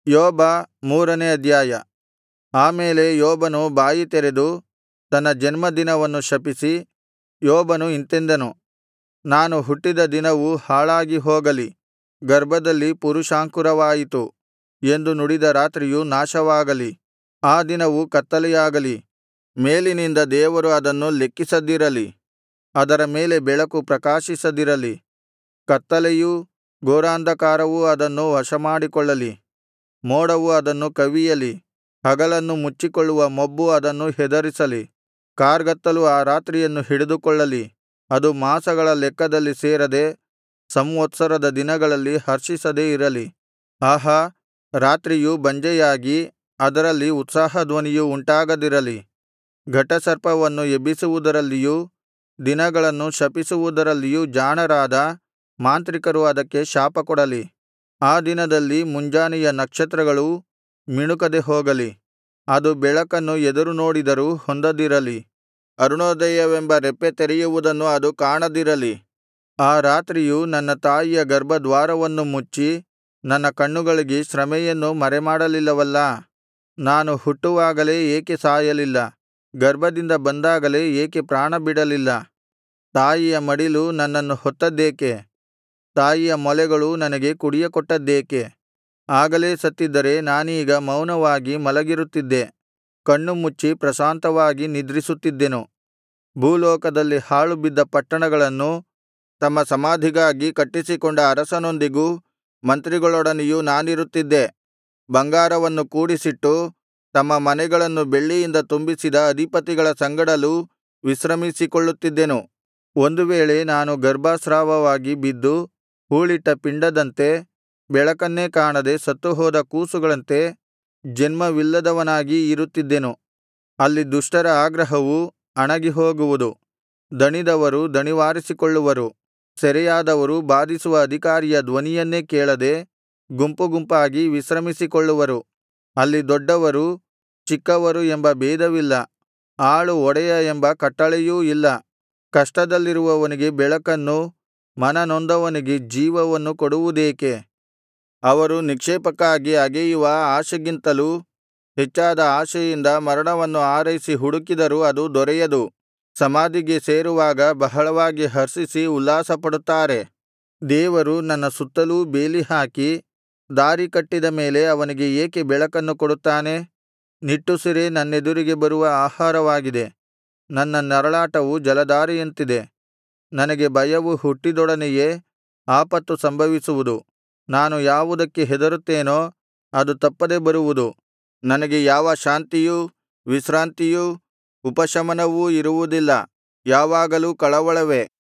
ಯೋಬ ಮೂರನೇ ಅಧ್ಯಾಯ ಆ ಮೇಲೆ ಯೋಬನು ಬಾಯಿ ತೆರೆದು ತನ್ನ ಜನ್ಮದಿನವನ್ನು ಶಪಿಸಿ ಯೋಬನು ಇಂತೆಂದನು ನಾನು ಹುಟ್ಟಿದ ದಿನವು ಹಾಳಾಗಿ ಹೋಗಲಿ ಗರ್ಭದಲ್ಲಿ ಪುರುಷಾಂಕುರವಾಯಿತು ಎಂದು ನುಡಿದ ರಾತ್ರಿಯು ನಾಶವಾಗಲಿ ಆ ದಿನವು ಕತ್ತಲೆಯಾಗಲಿ ಮೇಲಿನಿಂದ ದೇವರು ಅದನ್ನು ಲೆಕ್ಕಿಸದಿರಲಿ ಅದರ ಮೇಲೆ ಬೆಳಕು ಪ್ರಕಾಶಿಸದಿರಲಿ ಕತ್ತಲೆಯೂ ಘೋರಾಂಧಕಾರವೂ ಅದನ್ನು ವಶಮಾಡಿಕೊಳ್ಳಲಿ ಮೋಡವು ಅದನ್ನು ಕವಿಯಲಿ ಹಗಲನ್ನು ಮುಚ್ಚಿಕೊಳ್ಳುವ ಮೊಬ್ಬು ಅದನ್ನು ಹೆದರಿಸಲಿ ಕಾರ್ಗತ್ತಲು ಆ ರಾತ್ರಿಯನ್ನು ಹಿಡಿದುಕೊಳ್ಳಲಿ ಅದು ಮಾಸಗಳ ಲೆಕ್ಕದಲ್ಲಿ ಸೇರದೆ ಸಂವತ್ಸರದ ದಿನಗಳಲ್ಲಿ ಹರ್ಷಿಸದೆ ಇರಲಿ ಆಹಾ ರಾತ್ರಿಯು ಬಂಜೆಯಾಗಿ ಅದರಲ್ಲಿ ಉತ್ಸಾಹಧ್ವನಿಯು ಉಂಟಾಗದಿರಲಿ ಘಟಸರ್ಪವನ್ನು ಎಬ್ಬಿಸುವುದರಲ್ಲಿಯೂ ದಿನಗಳನ್ನು ಶಪಿಸುವುದರಲ್ಲಿಯೂ ಜಾಣರಾದ ಮಾಂತ್ರಿಕರು ಅದಕ್ಕೆ ಶಾಪಕೊಡಲಿ ಆ ದಿನದಲ್ಲಿ ಮುಂಜಾನೆಯ ನಕ್ಷತ್ರಗಳೂ ಮಿಣುಕದೆ ಹೋಗಲಿ ಅದು ಬೆಳಕನ್ನು ಎದುರುನೋಡಿದರೂ ಹೊಂದದಿರಲಿ ಅರುಣೋದಯವೆಂಬ ರೆಪ್ಪೆ ತೆರೆಯುವುದನ್ನು ಅದು ಕಾಣದಿರಲಿ ಆ ರಾತ್ರಿಯು ನನ್ನ ತಾಯಿಯ ಗರ್ಭದ್ವಾರವನ್ನು ಮುಚ್ಚಿ ನನ್ನ ಕಣ್ಣುಗಳಿಗೆ ಶ್ರಮೆಯನ್ನು ಮರೆಮಾಡಲಿಲ್ಲವಲ್ಲಾ ನಾನು ಹುಟ್ಟುವಾಗಲೇ ಏಕೆ ಸಾಯಲಿಲ್ಲ ಗರ್ಭದಿಂದ ಬಂದಾಗಲೇ ಏಕೆ ಪ್ರಾಣಬಿಡಲಿಲ್ಲ ತಾಯಿಯ ಮಡಿಲು ನನ್ನನ್ನು ಹೊತ್ತದ್ದೇಕೆ ತಾಯಿಯ ಮೊಲೆಗಳು ನನಗೆ ಕುಡಿಯಕೊಟ್ಟದ್ದೇಕೆ ಆಗಲೇ ಸತ್ತಿದ್ದರೆ ನಾನೀಗ ಮೌನವಾಗಿ ಮಲಗಿರುತ್ತಿದ್ದೆ ಕಣ್ಣು ಮುಚ್ಚಿ ಪ್ರಶಾಂತವಾಗಿ ನಿದ್ರಿಸುತ್ತಿದ್ದೆನು ಭೂಲೋಕದಲ್ಲಿ ಹಾಳುಬಿದ್ದ ಪಟ್ಟಣಗಳನ್ನು ತಮ್ಮ ಸಮಾಧಿಗಾಗಿ ಕಟ್ಟಿಸಿಕೊಂಡ ಅರಸನೊಂದಿಗೂ ಮಂತ್ರಿಗಳೊಡನೆಯೂ ನಾನಿರುತ್ತಿದ್ದೆ ಬಂಗಾರವನ್ನು ಕೂಡಿಸಿಟ್ಟು ತಮ್ಮ ಮನೆಗಳನ್ನು ಬೆಳ್ಳಿಯಿಂದ ತುಂಬಿಸಿದ ಅಧಿಪತಿಗಳ ಸಂಗಡಲೂ ವಿಶ್ರಮಿಸಿಕೊಳ್ಳುತ್ತಿದ್ದೆನು ಒಂದು ವೇಳೆ ನಾನು ಗರ್ಭಸ್ರಾವವಾಗಿ ಬಿದ್ದು ಹೂಳಿಟ್ಟ ಪಿಂಡದಂತೆ ಬೆಳಕನ್ನೇ ಕಾಣದೆ ಸತ್ತುಹೋದ ಕೂಸುಗಳಂತೆ ಜನ್ಮವಿಲ್ಲದವನಾಗಿ ಇರುತ್ತಿದ್ದೆನು ಅಲ್ಲಿ ದುಷ್ಟರ ಆಗ್ರಹವು ಅಣಗಿಹೋಗುವುದು ದಣಿದವರು ದಣಿವಾರಿಸಿಕೊಳ್ಳುವರು ಸೆರೆಯಾದವರು ಬಾಧಿಸುವ ಅಧಿಕಾರಿಯ ಧ್ವನಿಯನ್ನೇ ಕೇಳದೆ ಗುಂಪುಗುಂಪಾಗಿ ವಿಶ್ರಮಿಸಿಕೊಳ್ಳುವರು ಅಲ್ಲಿ ದೊಡ್ಡವರು ಚಿಕ್ಕವರು ಎಂಬ ಭೇದವಿಲ್ಲ ಆಳು ಒಡೆಯ ಎಂಬ ಕಟ್ಟಳೆಯೂ ಇಲ್ಲ ಕಷ್ಟದಲ್ಲಿರುವವನಿಗೆ ಬೆಳಕನ್ನೂ ಮನನೊಂದವನಿಗೆ ಜೀವವನ್ನು ಕೊಡುವುದೇಕೆ ಅವರು ನಿಕ್ಷೇಪಕ್ಕಾಗಿ ಅಗೆಯುವ ಆಶೆಗಿಂತಲೂ ಹೆಚ್ಚಾದ ಆಶೆಯಿಂದ ಮರಣವನ್ನು ಹಾರೈಸಿ ಹುಡುಕಿದರೂ ಅದು ದೊರೆಯದು ಸಮಾಧಿಗೆ ಸೇರುವಾಗ ಬಹಳವಾಗಿ ಹರ್ಷಿಸಿ ಉಲ್ಲಾಸಪಡುತ್ತಾರೆ ದೇವರು ನನ್ನ ಸುತ್ತಲೂ ಬೇಲಿಹಾಕಿ ದಾರಿ ಕಟ್ಟಿದ ಮೇಲೆ ಅವನಿಗೆ ಏಕೆ ಬೆಳಕನ್ನು ಕೊಡುತ್ತಾನೆ ನಿಟ್ಟುಸಿರೇ ನನ್ನೆದುರಿಗೆ ಬರುವ ಆಹಾರವಾಗಿದೆ ನನ್ನ ನರಳಾಟವು ಜಲಧಾರೆಯಂತಿದೆ ನನಗೆ ಭಯವು ಹುಟ್ಟಿದೊಡನೆಯೇ ಆಪತ್ತು ಸಂಭವಿಸುವುದು ನಾನು ಯಾವುದಕ್ಕೆ ಹೆದರುತ್ತೇನೋ ಅದು ತಪ್ಪದೆ ಬರುವುದು ನನಗೆ ಯಾವ ಶಾಂತಿಯೂ ವಿಶ್ರಾಂತಿಯೂ ಉಪಶಮನವೂ ಇರುವುದಿಲ್ಲ ಯಾವಾಗಲೂ ಕಳವಳವೇ